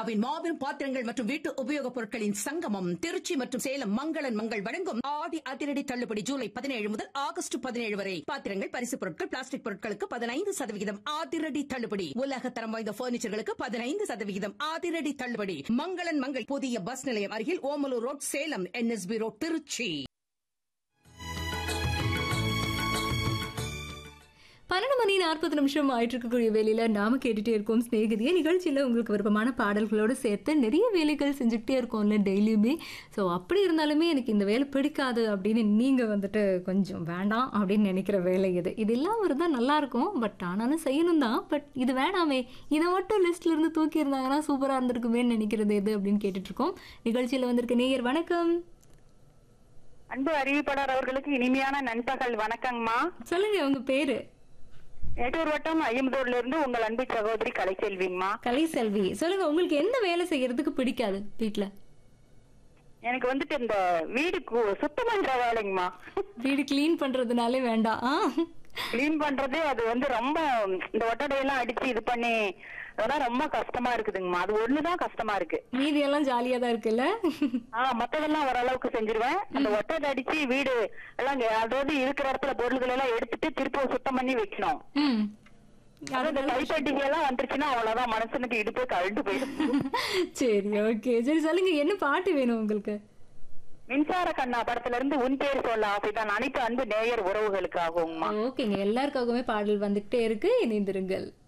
இந்தியாவின் மாபெரும் பாத்திரங்கள் மற்றும் வீட்டு உபயோகப் பொருட்களின் சங்கமம் திருச்சி மற்றும் சேலம் மங்களன் மங்கள் வழங்கும் ஆடி அதிரடி தள்ளுபடி ஜூலை பதினேழு முதல் ஆகஸ்ட் பதினேழு வரை பாத்திரங்கள் பரிசுப் பொருட்கள் பிளாஸ்டிக் பொருட்களுக்கு பதினைந்து சதவிகிதம் அதிரடி தள்ளுபடி உலக தரம் வாய்ந்த பர்னிச்சர்களுக்கு பதினைந்து சதவிகிதம் அதிரடி தள்ளுபடி மங்களன் மங்கள் புதிய பஸ் நிலையம் அருகில் Omalur road Salem NSB road Tiruchi பன்னெண்டு மணி நாற்பது நிமிஷம் ஆயிட்டு இருக்கக்கூடிய வேலையில நாம கேட்டுட்டே இருக்கோம் ஸ்நேகிதிய நிகழ்ச்சியில உங்களுக்கு விருப்பமான பாடல்களோடு சேர்த்து நிறைய வேலைகள் செஞ்சுக்கிட்டே இருக்கோம்ல டெய்லியுமே ஸோ அப்படி இருந்தாலுமே எனக்கு இந்த வேலை பிடிக்காது அப்படின்னு நீங்க வந்துட்டு கொஞ்சம் வேண்டாம் அப்படின்னு நினைக்கிற வேலை இது இது இல்லாமல் இருந்தால் நல்லா இருக்கும் பட் ஆனாலும் செய்யணும் தான் பட் இது வேணாமே இதை மட்டும் லிஸ்ட்ல இருந்து தூக்கி இருந்தாங்கன்னா சூப்பரா இருந்திருக்குமேன்னு நினைக்கிறது எது அப்படின்னு கேட்டுட்டு இருக்கோம் நிகழ்ச்சியில வந்திருக்க நேயர் வணக்கம் அன்பு அறிவிப்பாளர் அவர்களுக்கு இனிமையான நண்பகல் வணக்கங்கம்மா சொல்லுங்க உங்க பேரு மேட்டூர் வட்டம் ஐயம்பதூர்ல இருந்து உங்கள் அன்பு சகோதரி கலைச்செல்விங்கம்மா கலை செல்வி சொல்லுங்க உங்களுக்கு எந்த வேலை செய்யறதுக்கு பிடிக்காது வீட்ல எனக்கு வந்துட்டு இந்த வீடு கு- சுத்தம் பண்ற வேலைங்கம்மா வீடு க்ளீன் பண்றதுனாலே வேண்டாம் ஆ கிளீன் பண்றது அது வந்து ரொம்ப இந்த ஒட்டடையெல்லாம் அடிச்சு இது பண்ணி அதெல்லாம் ரொம்ப கஷ்டமா இருக்குதுங்கம்மா அது ஒண்ணுதான் கஷ்டமா இருக்கு மீதி எல்லாம் ஜாலியா தான் இருக்குல்ல ஆஹ் மத்ததெல்லாம் ஓரளவுக்கு செஞ்சிருவேன் அந்த ஒட்டடை அடிச்சு வீடு எல்லாம் இங்க அதாவது இருக்கிற இடத்துல பொருள்கள் எல்லாம் எடுத்துட்டு திருப்பி சுத்தம் பண்ணி வைக்கணும் ம் அது இந்த கைப்பட்டிகை எல்லாம் வந்துருச்சுன்னா அவ்வளவுதான் மனுஷனுக்கு இடுப்பே கழண்டு போயிடும் சரி ஓகே சரி சொல்லுங்க என்ன பாட்டு வேணும் உங்களுக்கு மின்சார கண்ணா படத்துல இருந்து உன் பேர் சொல்ல ஆசைதான் அனைத்து அன்பு நேயர் உறவுகளுக்காகுங்கம்மா ஓகேங்க எல்லாருக்காகவுமே பாடல் வந்துகிட்டே இருக்கு இணைந்திருங்கள்